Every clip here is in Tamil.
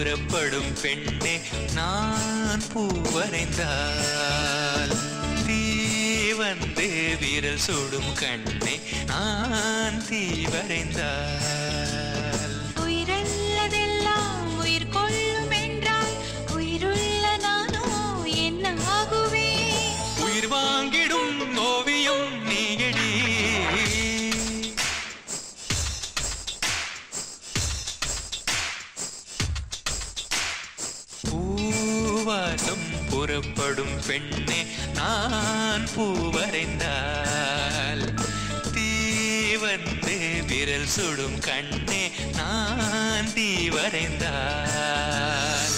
புறப்படும் பெண்ணே நான் பூ வரைந்தால் தீ வந்து விரல் சுடும் கண்ணே நான் தீ வரைந்தால் உயிரல்லதெல்லாம் உயிர் கொள்ளும் என்றால் உயிருள்ள நானோ என்ன ஆகுவேன் உயிர் வாங்கிடும் ஓவியம் நீயடி பூவாசம் புறப்படும் பெண்ணே நான் பூ வரைந்தால் தீ வந்து விரல் சுடும் கண்ணே நான் தீ வரைந்தால்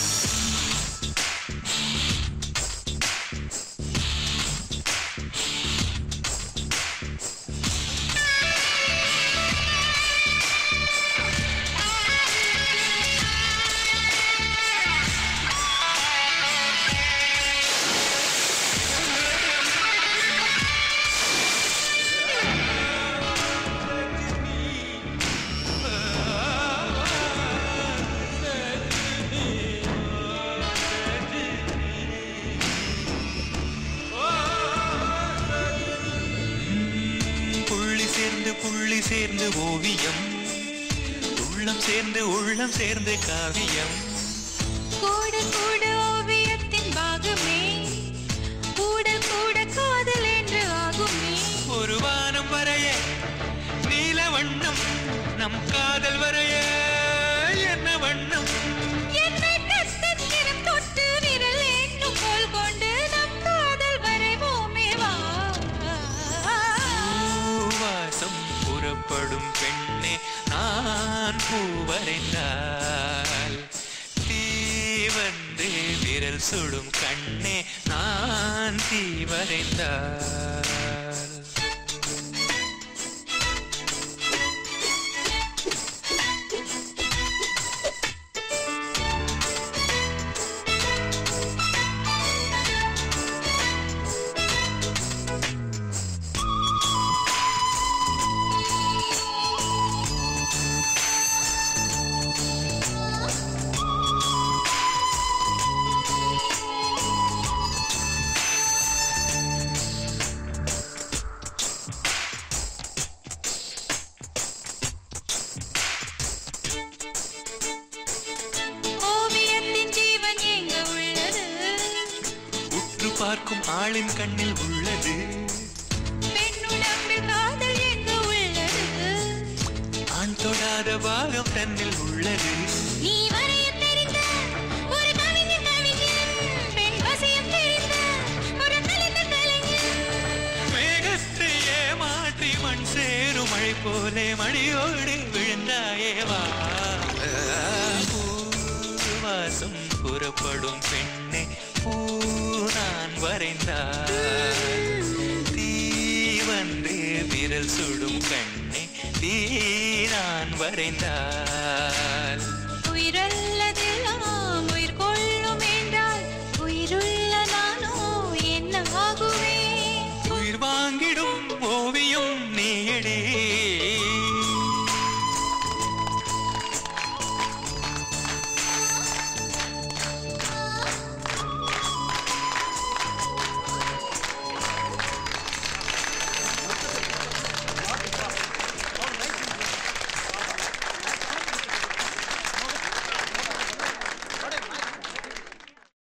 புள்ளி சேர்ந்து புள்ளி சேர்ந்து ஓவியம் உள்ளம் சேர்ந்து உள்ளம் சேர்ந்து காவியம் கூட கூட ஓவியத்தின் பாகமே கூட கூட காதல் என்று ஆகுமே ஒரு வானம் வரைய நீல வண்ணம் நம் காதல் வரைய என்ன வண்ணம் என்னை கத்தத்தினம் தொட்டு விரல் எண்ணும் கோல் கொண்டு நம் காதல் வரைவோமே வா பூவாசம் புறப்படும் பெண்ணே நான் பூ வரைந்தால் தீ வந்து விரல் சுடும் கண்ணே நான் தீ வரைந்தால் ஓவியத்தின் ஜீவன் எங்க உள்ளது உற்று பார்க்கும் ஆளின் கண்ணில் உள்ளது பெண்ணுடம்பில் காதல் எங்க உள்ளது ஆண் தொடாத பாகம் தன்னில் உள்ளது நீ வரைய தெரிந்த ஒரு கவிஞன் கவிஞன் பெண் வசியம் தெரிந்த ஒரு கலைஞர் கலைஞன் மேகத்தை ஏமாற்றி மண் சேரும் மழை போலே மணியோடு விழுந்தாயே வா பூவாசம் புறப்படும் பெண்ணே பூ நான் வரைந்தால் தீ வந்து விரல் சுடும் கண்ணே தீ நான் வரைந்தால்